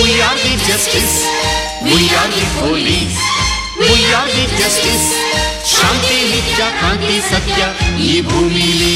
We are the justice. We are the police. We are the justice. ಶಾಂತಿ ನಿತ್ಯ ಕಾಂತಿ ಸತ್ಯ ಈ ಭೂಮಿಲಿ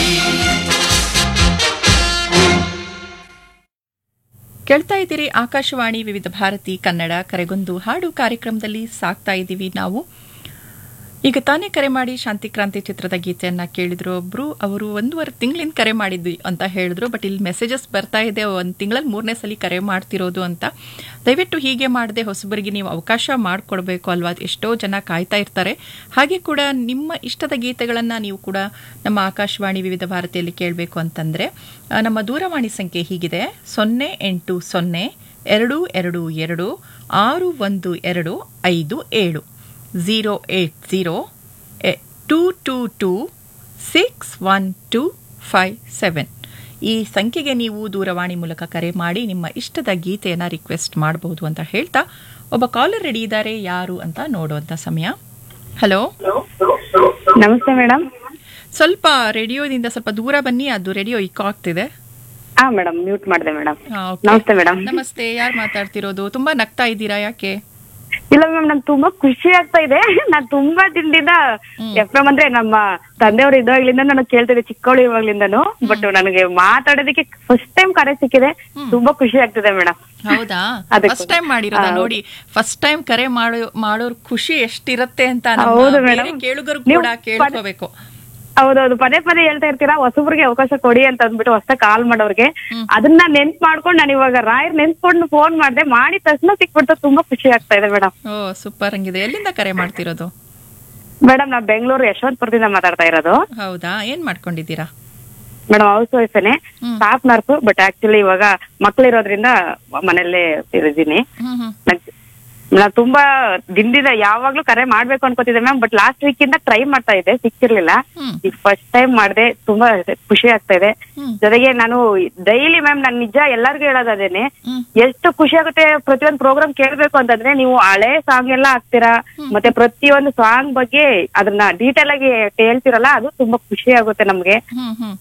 ಕೇಳ್ತಾ ಇದ್ದೀರಿ ಆಕಾಶವಾಣಿ ವಿವಿಧ ಭಾರತಿ ಕನ್ನಡ ಕರೆಗೊಂದು ಹಾಡು ಕಾರ್ಯಕ್ರಮದಲ್ಲಿ ಸಾಕ್ತಾ ಇದ್ದೀವಿ ನಾವು ಈಗ ತಾನೇ ಕರೆ ಮಾಡಿ ಶಾಂತಿ ಕ್ರಾಂತಿ ಚಿತ್ರದ ಗೀತೆಯನ್ನ ಕೇಳಿದ್ರು ಒಬ್ರು ಅವರು ಒಂದೂವರೆ ತಿಂಗಳಿಂದ ಕರೆ ಮಾಡಿದ್ವಿ ಅಂತ ಹೇಳಿದ್ರು ಬಟ್ ಇಲ್ಲಿ ಮೆಸೇಜಸ್ ಬರ್ತಾ ಇದೆ ಒಂದು ತಿಂಗಳಲ್ಲಿ ಮೂರನೇ ಸಲ ಕರೆ ಮಾಡ್ತಿರೋದು ಅಂತ ದಯವಿಟ್ಟು ಹೀಗೆ ಮಾಡದೆ ಹೊಸಬರಿಗೆ ನೀವು ಅವಕಾಶ ಮಾಡಿಕೊಡ್ಬೇಕು ಅಲ್ವಾ ಎಷ್ಟೋ ಜನ ಕಾಯ್ತಾ ಇರ್ತಾರೆ ಹಾಗೆ ಕೂಡ ನಿಮ್ಮ ಇಷ್ಟದ ಗೀತೆಗಳನ್ನು ನೀವು ಕೂಡ ನಮ್ಮ ಆಕಾಶವಾಣಿ ವಿವಿಧ ಭಾರತಿಯಲ್ಲಿ ಕೇಳಬೇಕು ಅಂತಂದರೆ ನಮ್ಮ ದೂರವಾಣಿ ಸಂಖ್ಯೆ ಹೀಗಿದೆ ಸೊನ್ನೆ ಎಂಟು ಸೊನ್ನೆ ಎರಡು ಎರಡು ಎರಡು ಆರು ಒಂದು ಎರಡು ಐದು ಏಳು zero eight zero two two two six one two five seven ಈ ಸಂಖ್ಯೆಗೆ ನೀವು ದೂರವಾಣಿ ಮೂಲಕ ಕರೆ ಮಾಡಿ ನಿಮ್ಮ ಇಷ್ಟದ ಗೀತೆಯನ್ನು ರಿಕ್ವೆಸ್ಟ್ ಮಾಡಬಹುದು ಅಂತ ಹೇಳ್ತಾ ಒಬ್ಬ ಕಾಲರ್ ರೆಡಿ ಇದ್ದಾರೆ ಯಾರು ಅಂತ ನೋಡುವಂಥ ಸಮಯ ಹಲೋ ನಮಸ್ತೆ ಮೇಡಮ್ ಸ್ವಲ್ಪ ರೇಡಿಯೋದಿಂದ ಸ್ವಲ್ಪ ದೂರ ಬನ್ನಿ ಅದು ರೇಡಿಯೋ ಇಕ್ ಆಗ್ತಿದೆ ಹಾ ಮೇಡಮ್ ಮ್ಯೂಟ್ ಮಾಡಿದೆ ಮೇಡಮ್ ಹಾ, okay. ನಮಸ್ತೆ ಮೇಡಮ್ ನಮಸ್ತೆ ಯಾರು ಮಾತಾಡ್ತಿರೋದು ತುಂಬಾ ನಗ್ತಾ ಇದ್ದೀರಾ ಯಾಕೆ ಇಲ್ಲ ಮ್ಯಾಮ್ ನಂಗೆ ತುಂಬಾ ಖುಷಿ ಆಗ್ತಾ ಇದೆ ನಾನ್ ತುಂಬಾ ದಿನದಿಂದ ಎಫ್ ಎಂ ಅಂದ್ರೆ ನಮ್ಮ ತಂದೆಯವರು ಇದ್ದಾಗ್ಲಿಂದ ನಾನು ಕೇಳ್ತಿದ್ದೆ ಚಿಕ್ಕವಳು ಇವಾಗ್ಲಿಂದನು ಬಟ್ ನನಗೆ ಮಾತಾಡೋದಕ್ಕೆ ಫಸ್ಟ್ ಟೈಮ್ ಕರೆ ಸಿಕ್ಕಿದೆ ತುಂಬಾ ಖುಷಿ ಆಗ್ತಿದೆ ಮೇಡಮ್ ಹೌದಾ ಅದಕ್ಕೆ- ಫಸ್ಟ್ ಟೈಮ್ ಮಾಡಿರೋದ ಹೌದು. ನೋಡಿ ಫಸ್ಟ್ ಟೈಮ್ ಕರೆ ಮಾಡೋ ಮಾಡೋರ್ ಖುಷಿ ಎಷ್ಟಿರತ್ತೆ ಅಂತ ನಮ್ಮ ಹೌದು ಬೇರೆ madam. ಕೇಳುಗರು ನೀವು ಕೂಡ ಕೇಳ್ಕೋಬೇಕು ಹೌದೌದು ಪದೇ ಪದೇ ಹೇಳ್ತಾ ಇರ್ತೀರಾ ಹೊಸಬ್ರಿಗೆ ಅವಕಾಶ ಕೊಡಿ ಅಂತ ಅಂದ್ಬಿಟ್ಟು ಹೊಸ ಕಾಲ್ ಮಾಡೋರ್ಗೆ ಅದನ್ನ ನೆನ್ಪ್ ಮಾಡ್ಕೊಂಡು ನಾನು ಇವಾಗ ರಾಯರ್ ನೆನ್ಸ್ಕೊಂಡು ಫೋನ್ ಮಾಡ್ದೆ ಮಾಡಿದ ತಕ್ಷಣ ಸಿಕ್ಬಿಡ್ತು ತುಂಬಾ ಖುಷಿ ಆಗ್ತಾ ಇದೆ ಮೇಡಮ್ ಓ ಸೂಪರ್ ಹಂಗಿದೆ ಎಲ್ಲಿಂದ ಕರೆ ಮಾಡ್ತಿರೋದು ಮೇಡಮ್ ನಾ ಬೆಂಗಳೂರು ಯಶವಂತಪುರದಿಂದ ಮಾತಾಡ್ತಾ ಇರೋದು ಹೌದಾ ಏನ್ ಮಾಡ್ಕೊಂಡಿದ್ದೀರಾ ಮೇಡಮ್ ಹೌಸ್ ವೈಫೇನೆ ಹ್ಮ್. ಸ್ಟಾಫ್ ನರ್ಸ್ ಬಟ್ ಆಕ್ಚುಲಿ ಇವಾಗ ಮಕ್ಳಿರೋದ್ರಿಂದ ಮನೆಯಲ್ಲೇ ಇದ್ದೀನಿ ಹ್ಮ್ ಹ್ಮ್ ನಾನು ತುಂಬಾ ದಿನದಿಂದ ಯಾವಾಗ್ಲೂ ಕರೆ ಮಾಡ್ಬೇಕು ಅನ್ಕೋತಿದ್ದೆ ಮ್ಯಾಮ್ ಬಟ್ ಲಾಸ್ಟ್ ವೀಕ್ ಇಂದ ಟ್ರೈ ಮಾಡ್ತಾ ಇದ್ದೆ ಸಿಕ್ಕಿರ್ಲಿಲ್ಲ ಹ್ಮ್. ಈಗ ಫಸ್ಟ್ ಟೈಮ್ ಮಾಡ್ದೆ ತುಂಬಾ ಖುಷಿ ಆಗ್ತಾ ಇದೆ ಹ್ಮ್. ಜೊತೆಗೆ ನಾನು ಡೈಲಿ ಮ್ಯಾಮ್ ನಾನು ನಿಜ ಎಲ್ಲರಿಗೂ ಹೇಳೋದು ಅದೇನೆ ಹ್ಮ್. ಎಷ್ಟು ಖುಷಿ ಆಗುತ್ತೆ ಪ್ರತಿಯೊಂದು ಪ್ರೋಗ್ರಾಮ್ ಕೇಳ್ಬೇಕು ಅಂತಂದ್ರೆ ನೀವು ಹಳೆ ಸಾಂಗ್ ಎಲ್ಲ ಹಾಕ್ತೀರಾ ಮತ್ತೆ ಪ್ರತಿಯೊಂದು ಸಾಂಗ್ ಬಗ್ಗೆ ಅದನ್ನ ಡೀಟೇಲ್ ಆಗಿ ಹೇಳ್ತಿರಲ್ಲ ಅದು ತುಂಬಾ ಖುಷಿ ಆಗುತ್ತೆ ನಮ್ಗೆ ಹ್ಮ್ ಹ್ಮ್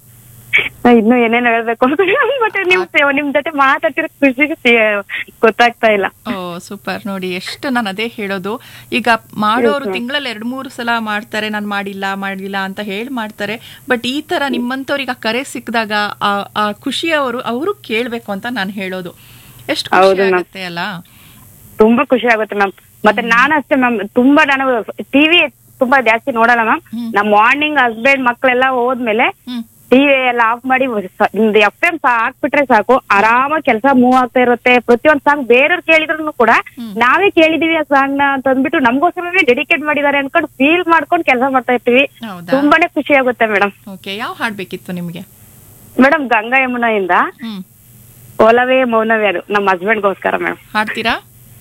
ನಾ ಇನ್ನು ಏನೇನ್ ಹೇಳ್ಬೇಕು ಮತ್ತೆ ನಿಮ್ ನಿಮ್ ಜೊತೆ ಮಾತಾಡ್ತಿರೋ ಖುಷಿಗೆ ಸಿ- ಗೊತ್ತಾಗ್ತಾ ಇಲ್ಲ ಓ ಸೂಪರ್ ನೋಡಿ ಎಷ್ಟು ನಾನು ಅದೇ ಹೇಳೋದು ಈಗ ಮಾಡೋರು ತಿಂಗಳಲ್ಲಿ ಎರಡು ಮೂರು ಸಲ ಮಾಡ್ತಾರೆ ನಾನು ಮಾಡಿಲ್ಲ ಮಾಡಿಲ್ಲ ಅಂತ ಹೇಳಿ ಮಾಡ್ತಾರೆ ಬಟ್ ಈ ತರ ನಿಮ್ಮಂತವ್ರಿಗೆ ಆ ಕರೆ ಸಿಕ್ಕಿದಾಗ ಆ ಆ ಖುಷಿ ಅವರು ಅವರು ಕೇಳಬೇಕು ಅಂತ ನಾನು ಹೇಳೋದು ಎಷ್ಟು ಖುಷಿ ಹೌದು ma'am. ಆಗುತ್ತೆ ಅಲ್ಲ ತುಂಬಾ ಖುಷಿ ಆಗುತ್ತೆ ಮ್ಯಾಮ್ ಮತ್ತೆ ನಾನು ಅಷ್ಟೇ ಮ್ಯಾಮ್ ತುಂಬಾ ನಾನು ಟಿವಿ ತುಂಬಾ ಜಾಸ್ತಿ ನೋಡಲ್ಲ ಮ್ಯಾಮ್ ಹ್ಮ್. ನಮ್ ಮಾರ್ನಿಂಗ್ ಹಸ್ಬೆಂಡ್ ಮಕ್ಳೆಲ್ಲ ಹೋದ್ಮೇಲೆ ಹ್ಮ್ ಟಿವಿ ಎಲ್ಲ ಆಫ್ ಮಾಡಿ ಎಫ್ ಎಂ ಹಾಕ್ಬಿಟ್ರೆ ಸಾಕು ಆರಾಮಾಗಿ ಕೆಲಸ ಮೂವ್ ಆಗ್ತಾ ಇರುತ್ತೆ ಪ್ರತಿಯೊಂದ್ ಸಾಂಗ್ ಬೇರೆಯವ್ರು ಕೇಳಿದ್ರು ಕೂಡ ನಾವೇ ಕೇಳಿದೀವಿ ಆ ಸಾಂಗ್ ನ ಅಂತ ಅಂದ್ಬಿಟ್ಟು ನಮ್ಗೋಸ್ಕರನೇ ಡೆಡಿಕೇಟ್ ಮಾಡಿದ್ದಾರೆ ಅನ್ಕೊಂಡು ಫೀಲ್ ಮಾಡ್ಕೊಂಡು ಕೆಲಸ ಮಾಡ್ತಾ ಇರ್ತೀವಿ ಹೌದಾ ತುಂಬಾನೇ ಖುಷಿ ಆಗುತ್ತೆ ಮೇಡಮ್ ಓಕೆ ಯಾವ ಹಾಡ್ ಬೇಕಿತ್ತು ನಿಮಗೆ ಮೇಡಮ್ ಗಂಗಾ ಯಮುನೆಯಿಂದ ಹ್ಮ್ ಒಲವೇ ಮೌನವೇ ಅದು ನಮ್ಮ ಹಸ್ಬೆಂಡ್ಗೋಸ್ಕರ ಮೇಡಮ್ ಹಾಡ್ತೀರಾ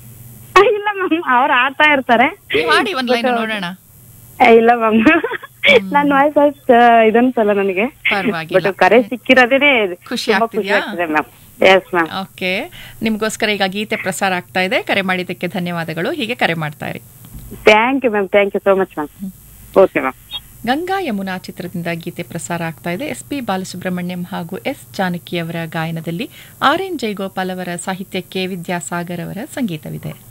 ಇಲ್ಲ ಮ್ಯಾಮ್ ಅವ್ರು ಆಡ್ತಾ ಇರ್ತಾರೆ ನೀವು ಹಾಡಿ ಒಂದ್ ಲೈನ್ ನೋಡೋಣ ಏ, ಇಲ್ಲ ಮ್ಯಾಮ್ ನನ್ನ ವಾಯ್ಸ್ ಅಷ್ಟು ಇದನ್ಸಲ್ಲ ನನಗೆ ಪರವಾಗಿಲ್ಲ. ಬಟ್ ಕರೆ ಸಿಕ್ಕಿರೋದೇನೆ ಖುಷಿ ತುಂಬಾ ಖುಷಿ ಆಗ್ತಿದ್ಯಾ? ಆಗ್ತಿದೆ ಮ್ಯಾಮ್ ಎಸ್ ಮ್ಯಾಮ್ ಓಕೆ ನಿಮಗೋಸ್ಕರ ಈಗ ಗೀತೆ ಪ್ರಸಾರ ಆಗ್ತಾ ಇದೆ ಕರೆ ಮಾಡಿದ್ದಕ್ಕೆ ಧನ್ಯವಾದಗಳು ಹೀಗೆ ಕರೆ ಮಾಡ್ತಾ ಇರಿ thank you ma'am thank you so much ma'am okay ma'am Ganga Yamuna ಚಿತ್ರದಿಂದ ಗೀತೆ ಪ್ರಸಾರ ಆಗ್ತಾ ಇದೆ ಎಸ್ ಪಿ ಬಾಲಸುಬ್ರಹ್ಮಣ್ಯಂ ಹಾಗೂ ಎಸ್ ಜಾನಕಿ ಅವರ ಗಾಯನದಲ್ಲಿ ಆರ್ ಎನ್ ಜಯಗೋಪಾಲ್ ಅವರ ಸಾಹಿತ್ಯಕ್ಕೆ ವಿದ್ಯಾಸಾಗರ್ ಅವರ ಸಂಗೀತವಿದೆ